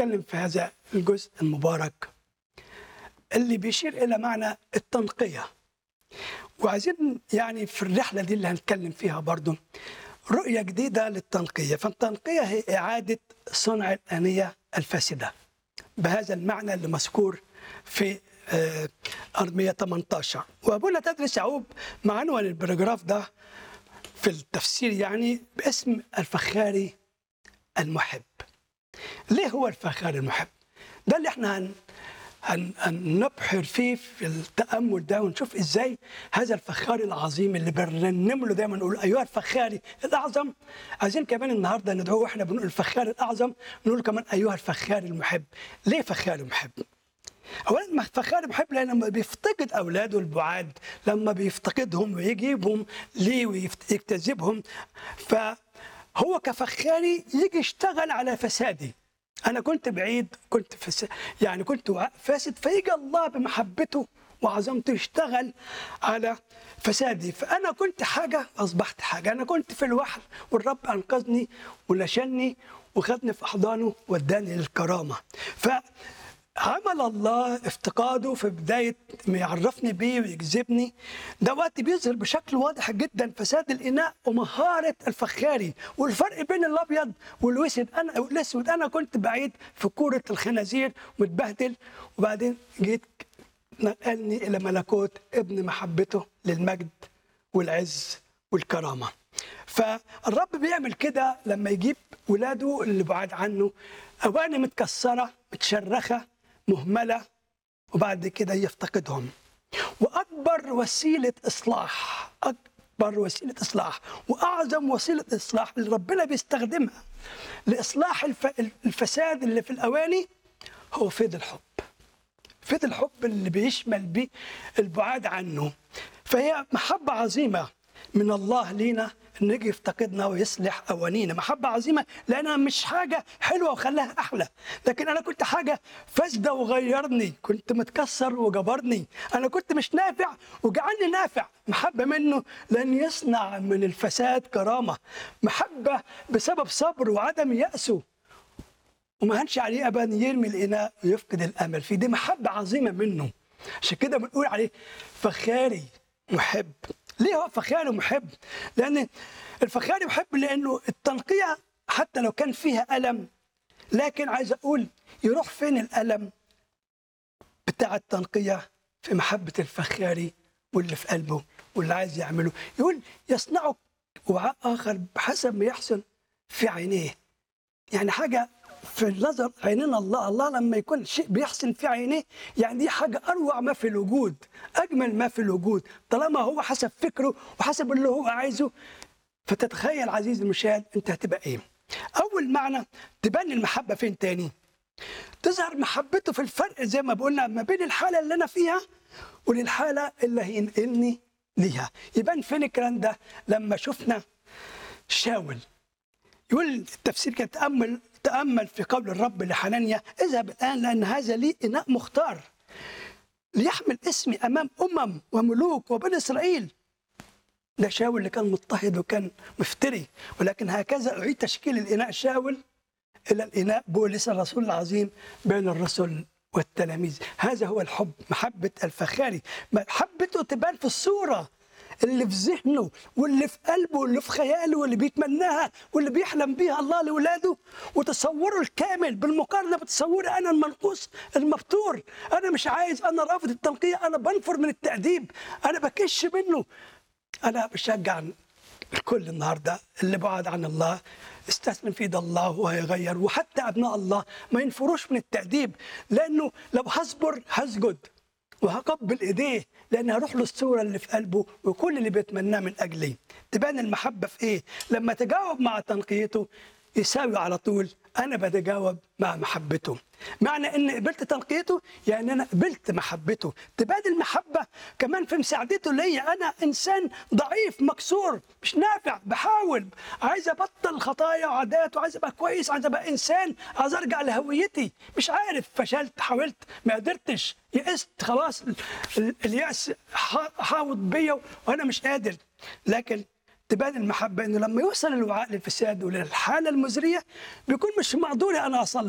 هنتكلم في هذا الجزء المبارك اللي بيشير إلى معنى التنقية وعايزين يعني في الرحلة دي اللي هنتكلم فيها برضو رؤية جديدة للتنقية فالتنقية هي إعادة صنع الآنية الفاسدة بهذا المعنى اللي مذكور في آه، أرمية 18 وأبونا تدرس يعقوب مع عنوان البراجراف ده في التفسير يعني باسم الفخاري المحب ليه هو الفخاري المحب ده اللي احنا هن هن هنبحر فيه في التأمل ده ونشوف ازاي هذا الفخاري العظيم اللي بنرنم له دايما نقول ايها الفخاري الاعظم عايزين كمان النهارده ندعوه واحنا بنقول الفخاري الاعظم نقول كمان ايها الفخاري المحب ليه فخاري محب؟ اولا فخاري محب لان لما بيفتقد اولاده البعاد لما بيفتقدهم ويجيبهم ليه ويجتذبهم فهو كفخاري يجي يشتغل على فسادي انا كنت بعيد كنت فس... يعني كنت فاسد فيجي الله بمحبته وعظمته يشتغل على فسادي فانا كنت حاجه اصبحت حاجه انا كنت في الوحل والرب انقذني ونشلني وخدني في احضانه واداني للكرامه فعمل الله افتقاده في بدايه ما يعرفني بيه ويجذبني ده وقت بيظهر بشكل واضح جدا فساد الاناء ومهاره الفخاري والفرق بين الابيض والاسود انا الاسود انا كنت بعيد في كوره الخنازير متبهدل وبعدين جيت نقلني الى ملكوت ابن محبته للمجد والعز والكرامه فالرب بيعمل كده لما يجيب ولاده اللي بعاد عنه اواني متكسره متشرخه مهمله وبعد كده يفتقدهم واكبر وسيله اصلاح اكبر وسيله اصلاح واعظم وسيله اصلاح اللي ربنا بيستخدمها لاصلاح الف... الفساد اللي في الاواني هو فيض الحب فيض الحب اللي بيشمل بيه البعاد عنه فهي محبه عظيمه من الله لينا انه يجي يفتقدنا ويصلح اوانينا محبه عظيمه لانها مش حاجه حلوه وخلاها احلى لكن انا كنت حاجه فاسده وغيرني كنت متكسر وجبرني انا كنت مش نافع وجعلني نافع محبه منه لان يصنع من الفساد كرامه محبه بسبب صبر وعدم يأسه وما هنش عليه ابدا يرمي الاناء ويفقد الامل فيه دي محبه عظيمه منه عشان كده بنقول عليه فخاري محب ليه هو فخاري محب؟ لأن الفخاري محب لأنه التنقية حتى لو كان فيها ألم لكن عايز أقول يروح فين الألم بتاع التنقية في محبة الفخاري واللي في قلبه واللي عايز يعمله يقول يصنعه وعاء آخر بحسب ما يحسن في عينيه يعني حاجة في نظر عيننا الله الله لما يكون شيء بيحسن في عينيه يعني دي حاجة أروع ما في الوجود أجمل ما في الوجود طالما هو حسب فكره وحسب اللي هو عايزه فتتخيل عزيزي المشاهد أنت هتبقى إيه أول معنى تبان المحبة فين تاني تظهر محبته في الفرق زي ما قلنا ما بين الحالة اللي أنا فيها وللحالة اللي هينقلني ليها يبان فين الكلام ده لما شفنا شاول يقول التفسير كان تأمل تأمل في قول الرب لحنانيا اذهب الآن لأن هذا لي إناء مختار ليحمل اسمي أمام أمم وملوك وبني إسرائيل ده شاول اللي كان مضطهد وكان مفتري ولكن هكذا أعيد تشكيل الإناء شاول إلى الإناء بولس الرسول العظيم بين الرسل والتلاميذ هذا هو الحب محبة الفخاري محبته تبان في الصورة اللي في ذهنه واللي في قلبه واللي في خياله واللي بيتمناها واللي بيحلم بيها الله لاولاده وتصوره الكامل بالمقارنه بتصوري انا المنقوص المبتور انا مش عايز انا رافض التنقيه انا بنفر من التاديب انا بكش منه انا بشجع الكل النهارده اللي بعد عن الله استسلم في يد الله وهيغير وحتى ابناء الله ما ينفروش من التاديب لانه لو هصبر هسجد وهقبل ايديه لان هروح له الصوره اللي في قلبه وكل اللي بيتمناه من اجلي تبان المحبه في ايه لما تجاوب مع تنقيته يساوي على طول انا بتجاوب مع محبته معنى ان قبلت تنقيته يعني انا قبلت محبته تبان المحبه كمان في مساعدته ليا انا انسان ضعيف مكسور مش نافع بحاول عايز ابطل خطايا وعادات وعايز ابقى كويس عايز ابقى انسان عايز ارجع لهويتي مش عارف فشلت حاولت ما قدرتش يئست خلاص الياس حاوط بيا وانا مش قادر لكن تبان المحبة إنه لما يوصل الوعاء للفساد وللحالة المزرية بيكون مش مقدوري أنا أصلي